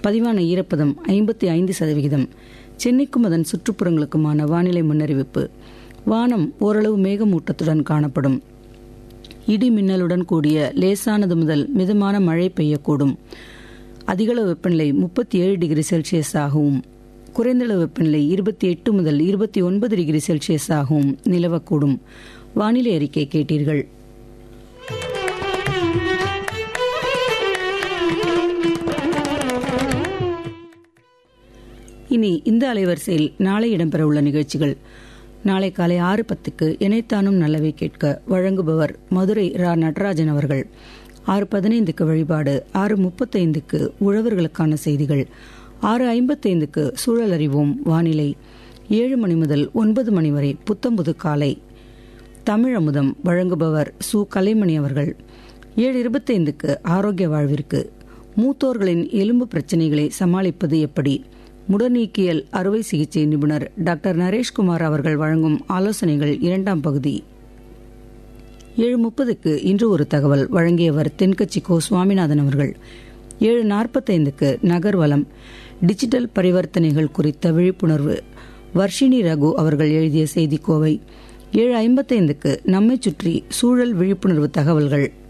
பதிவான ஈரப்பதம் ஐம்பத்தி ஐந்து சதவிகிதம் சென்னைக்கும் அதன் சுற்றுப்புறங்களுக்குமான வானிலை முன்னறிவிப்பு வானம் ஓரளவு மேகமூட்டத்துடன் காணப்படும் இடி மின்னலுடன் கூடிய லேசானது முதல் மிதமான மழை பெய்யக்கூடும் அதிகளவு வெப்பநிலை முப்பத்தி ஏழு டிகிரி செல்சியஸ் ஆகவும் குறைந்தளவு வெப்பநிலை இருபத்தி எட்டு முதல் இருபத்தி ஒன்பது டிகிரி செல்சியஸ் ஆகவும் நிலவக்கூடும் வானிலை அறிக்கை கேட்டீர்கள் இனி இந்த அலைவரிசையில் நாளை இடம்பெறவுள்ள நிகழ்ச்சிகள் நாளை காலை ஆறு பத்துக்கு இணைத்தானும் நல்லவை கேட்க வழங்குபவர் மதுரை ரா நடராஜன் அவர்கள் ஆறு பதினைந்துக்கு வழிபாடு ஆறு முப்பத்தைந்துக்கு உழவர்களுக்கான செய்திகள் ஆறு ஐம்பத்தைந்துக்கு சூழல் அறிவோம் வானிலை ஏழு மணி முதல் ஒன்பது மணி வரை புத்தம்புது காலை தமிழமுதம் வழங்குபவர் சு கலைமணி அவர்கள் ஏழு இருபத்தைந்துக்கு ஆரோக்கிய வாழ்விற்கு மூத்தோர்களின் எலும்பு பிரச்சினைகளை சமாளிப்பது எப்படி முடநீக்கியல் அறுவை சிகிச்சை நிபுணர் டாக்டர் நரேஷ்குமார் அவர்கள் வழங்கும் ஆலோசனைகள் இரண்டாம் பகுதி ஏழு முப்பதுக்கு இன்று ஒரு தகவல் வழங்கியவர் தென்கட்சி கோ சுவாமிநாதன் அவர்கள் ஏழு நாற்பத்தைந்துக்கு நகர்வலம் டிஜிட்டல் பரிவர்த்தனைகள் குறித்த விழிப்புணர்வு வர்ஷினி ரகு அவர்கள் எழுதிய செய்திக்கோவை ஏழு ஐம்பத்தைந்துக்கு நம்மை சுற்றி சூழல் விழிப்புணர்வு தகவல்கள்